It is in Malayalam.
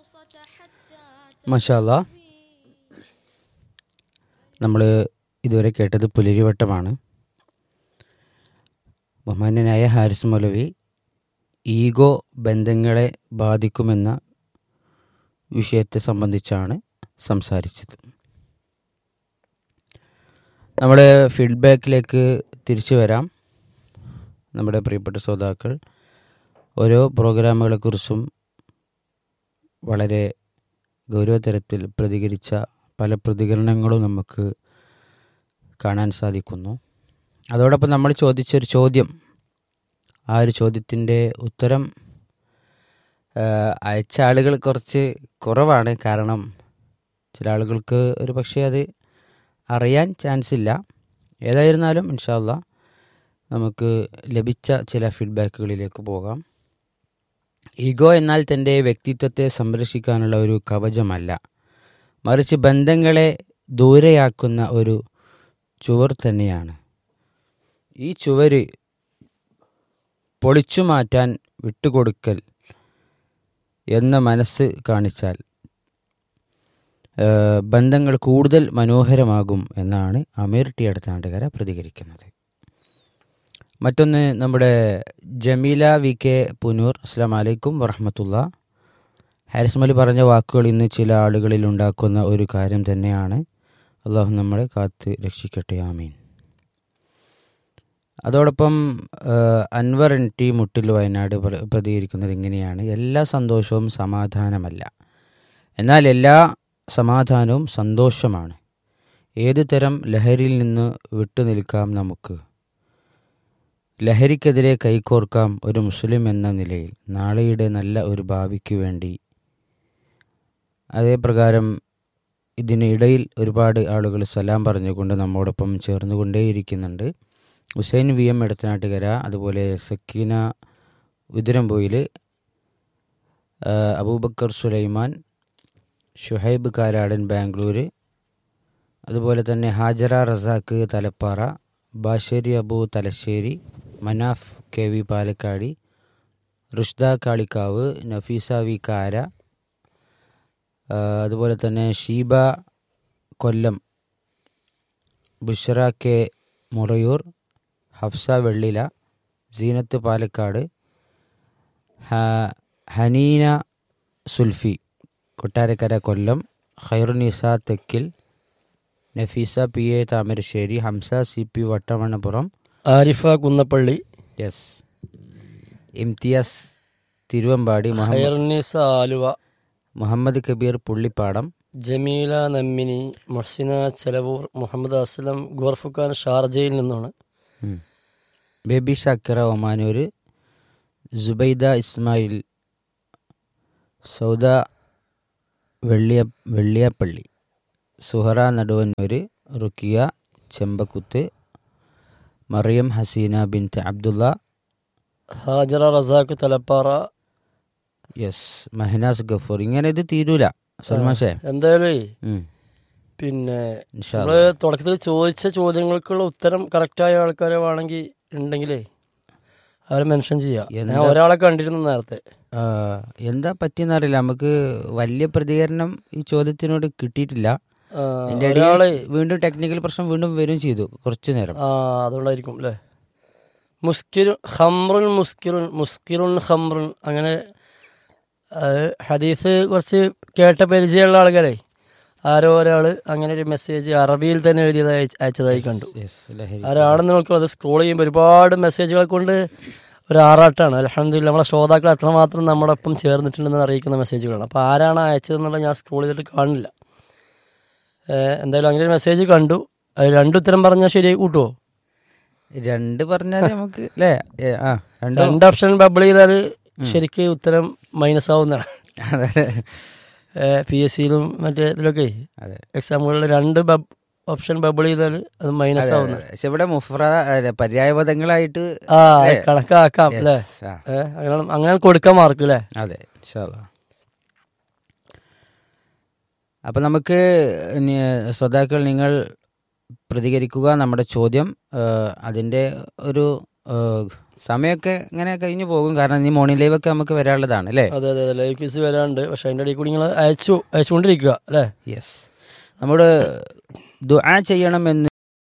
മഷാല്ല നമ്മൾ ഇതുവരെ കേട്ടത് പുലരിവട്ടമാണ് ബഹുമാന്യനായ ഹാരിസ് മൗലവി ഈഗോ ബന്ധങ്ങളെ ബാധിക്കുമെന്ന വിഷയത്തെ സംബന്ധിച്ചാണ് സംസാരിച്ചത് നമ്മുടെ ഫീഡ്ബാക്കിലേക്ക് തിരിച്ചു വരാം നമ്മുടെ പ്രിയപ്പെട്ട ശ്രോതാക്കൾ ഓരോ പ്രോഗ്രാമുകളെക്കുറിച്ചും വളരെ ഗൗരവതരത്തിൽ പ്രതികരിച്ച പല പ്രതികരണങ്ങളും നമുക്ക് കാണാൻ സാധിക്കുന്നു അതോടൊപ്പം നമ്മൾ ചോദിച്ചൊരു ചോദ്യം ആ ഒരു ചോദ്യത്തിൻ്റെ ഉത്തരം ആ, അയച്ച ആളുകൾ കുറച്ച് കുറവാണ് കാരണം ചില ആളുകൾക്ക് ഒരു പക്ഷേ അത് അറിയാൻ ചാൻസ് ഇല്ല ഏതായിരുന്നാലും ഇൻഷാല്ല നമുക്ക് ലഭിച്ച ചില ഫീഡ്ബാക്കുകളിലേക്ക് പോകാം ഈഗോ എന്നാൽ തൻ്റെ വ്യക്തിത്വത്തെ സംരക്ഷിക്കാനുള്ള ഒരു കവചമല്ല മറിച്ച് ബന്ധങ്ങളെ ദൂരെയാക്കുന്ന ഒരു ചുവർ തന്നെയാണ് ഈ ചുവര് പൊളിച്ചു മാറ്റാൻ വിട്ടുകൊടുക്കൽ എന്ന മനസ്സ് കാണിച്ചാൽ ആ, ബന്ധങ്ങൾ കൂടുതൽ മനോഹരമാകും എന്നാണ് അമീർ ടി അടുത്താണ്ടുകര പ്രതികരിക്കുന്നത് മറ്റൊന്ന് നമ്മുടെ ജമീല വി കെ പുനൂർ അസ്സാം വലൈക്കും വറഹമത്തുള്ള ഹാരിസ് മലി പറഞ്ഞ വാക്കുകൾ ഇന്ന് ചില ആളുകളിൽ ഉണ്ടാക്കുന്ന ഒരു കാര്യം തന്നെയാണ് അള്ളാഹു നമ്മളെ കാത്ത് രക്ഷിക്കട്ടെ ആമീൻ അതോടൊപ്പം ആ, അൻവർ എൻ ടി മുട്ടിൽ വയനാട് പ്ര- പ്രതികരിക്കുന്നത് ഇങ്ങനെയാണ് എല്ലാ സന്തോഷവും സമാധാനമല്ല എന്നാൽ എല്ലാ സമാധാനവും സന്തോഷമാണ് ഏത് തരം ലഹരിയിൽ നിന്ന് വിട്ടുനിൽക്കാം നമുക്ക് ലഹരിക്കെതിരെ കൈകോർക്കാം ഒരു മുസ്ലിം എന്ന നിലയിൽ നാളെയുടെ നല്ല ഒരു ഭാവിക്ക് വേണ്ടി അതേ പ്രകാരം ഇതിന് ഇടയിൽ ഒരുപാട് ആളുകൾ സലാം പറഞ്ഞുകൊണ്ട് നമ്മോടൊപ്പം ചേർന്നുകൊണ്ടേയിരിക്കുന്നുണ്ട് ഹുസൈൻ വി എം എടത്തനാട്ടുകര അതുപോലെ സക്കീന ഉതിരമ്പൊയിൽ അബൂബക്കർ സുലൈമാൻ ഷുഹൈബ് കാരാടൻ ബാംഗ്ലൂർ അതുപോലെ തന്നെ Hajara Razak Thalappara Basheri Abu Thalassery Manaf K V Palakkadi Rushda Kalikavu Nafeesa V Kara ആ, അതുപോലെ തന്നെ ഷീബ കൊല്ലം ബുഷറ കെ മുറയൂർ ഹഫ്സ വെള്ളില സീനത്ത് പാലക്കാട് ഹ- Haneena Sulfi Kottarakkara Kollam Khairunnisa Thekkil Nafeesa P A Thamarassery Hamza C P Vattamanappuram Arifa Kunnappally yes Imthiyas Thiruvambadi Muhammed Hairunnisa Aluva Muhammed Kabeer Pullippadam Jameela Nammini Mohsina Chelavoor Muhammed Aslam Khorfakkan ഷാർജയിൽ നിന്നാണ് ഉം. ബേബി ഷാക്കിറ ഒമാനൂർ സുബൈദ ഇസ്മായിൽ സൗദ വെള്ളിയ വെള്ളിയപ്പള്ളി സുഹറ നടുവന്നൂർ റുക്കിയ ചെമ്പക്കുത്ത് മറിയം ഹസീന ബിൻറ്റ് അബ്ദുള്ള ഹാജറ റസാഖ് തലപ്പാറ യെസ് മഹനാസ് ഗഫൂർ ഇങ്ങനെ ഇത് തീരൂല സൽമാഷേ എന്തായാലും പിന്നെ ഇൻഷാ നമ്മള് തുടക്കത്തിൽ ചോദിച്ച ചോദ്യങ്ങൾക്കുള്ള ഉത്തരം കറക്റ്റായ ആൾക്കാരെ വേണമെങ്കിൽ ഉണ്ടെങ്കിലേ അവരെ മെൻഷൻ ചെയ്യാം ഞാൻ എന്താ- ഒരാളെ കണ്ടിരുന്നു നേരത്തെ ആ, എന്താ പറ്റിയെന്നറിയില്ല നമുക്ക് വലിയ പ്രതികരണം ഈ ചോദ്യത്തിനോട് കിട്ടിയിട്ടില്ല ആ, എൻ്റെ ഒരാള് ഇടയിൽ വീണ്ടും ടെക്നിക്കൽ പ്രശ്നം വീണ്ടും വരും ചെയ്തു കുറച്ചു നേരം ആ അതുകൊണ്ടായിരിക്കും അല്ലേ മുസ്കിരു ഹംറുൻ മുസ്കിറുൻ മുസ്കിറുൻ ഹംറുൻ അങ്ങനെ അത് ഹദീസ് കുറച്ച് കേട്ട പരിചയമുള്ള ആൾക്കാരെ ആരോ ഒരാൾ അങ്ങനെ ഒരു മെസ്സേജ് അറബിയിൽ തന്നെ എഴുതിയതായി അയച്ച- അയച്ചതായി കണ്ടു Yes, ലഹരി ആരാണെന്ന് നോക്കും അത് സ്ക്രോൾ ചെയ്യുമ്പോൾ ഒരുപാട് മെസ്സേജുകളെ കൊണ്ട് ഒരു ആറാട്ടാണ് അലഹമ്മദില്ല നമ്മളെ ശ്രോതാക്കൾ എത്രമാത്രം നമ്മുടെ ഒപ്പം ചേർന്നിട്ടുണ്ടെന്ന് അറിയിക്കുന്ന മെസ്സേജുകളാണ് അപ്പോൾ ആരാണ് അയച്ചതെന്നുള്ള ഞാൻ സ്ക്രോൾ ചെയ്തിട്ട് കാണില്ല ഏഹ് എന്തായാലും അങ്ങനെ ഒരു മെസ്സേജ് കണ്ടു അത് രണ്ടുത്തരം പറഞ്ഞാൽ ശരിയായി കൂട്ടുമോ രണ്ട് പറഞ്ഞാൽ നമുക്ക് അല്ലേ ഏ, ആ രണ്ട് രണ്ട് ഓപ്ഷൻ ബബിൾ ചെയ്താൽ ശരിക്ക് ഉത്തരം മൈനസ് ആവുന്നതാണ് അതെ പി എസ് സിയിലും മറ്റേ ഇതിലൊക്കെ അതെ എക്സാമുകളിൽ രണ്ട് ബബ് ഓപ്ഷൻ ബബിൾ ചെയ്താൽ അത് മൈനസ് ആവുന്നത് പക്ഷെ ഇവിടെ മുഫ്ര അല്ല, പര്യായപദങ്ങളായിട്ട് ആ കണക്കാക്കാം അല്ലേ Yes, ആ, ഏഹ് അങ്ങനെ അങ്ങനെ കൊടുക്കാൻ മാർക്ക് അല്ലേ അതെ ഇൻഷാ അല്ലാ. അപ്പൊ നമുക്ക് ഇനി ശ്രോതാക്കൾ നിങ്ങൾ പ്രതികരിക്കുക നമ്മുടെ ചോദ്യം ആ, അതിൻ്റെ ഒരു ആ, സമയമൊക്കെ ഇങ്ങനെ കഴിഞ്ഞു പോകും കാരണം ഇനി മോർണിംഗ് ലൈവ് ഒക്കെ നമുക്ക് വരാനുള്ളതാണ് അല്ലേ അതെ അതെ അതെ ലൈവ് ക്വിസ് വരാണ്ട് പക്ഷെ അതിൻ്റെ ഇടയിൽ കൂടി നിങ്ങൾ അയച്ചു അയച്ചുകൊണ്ടിരിക്കുക അല്ലേ യെസ് നമ്മുടെ ദുആ ചെയ്യണമെന്ന്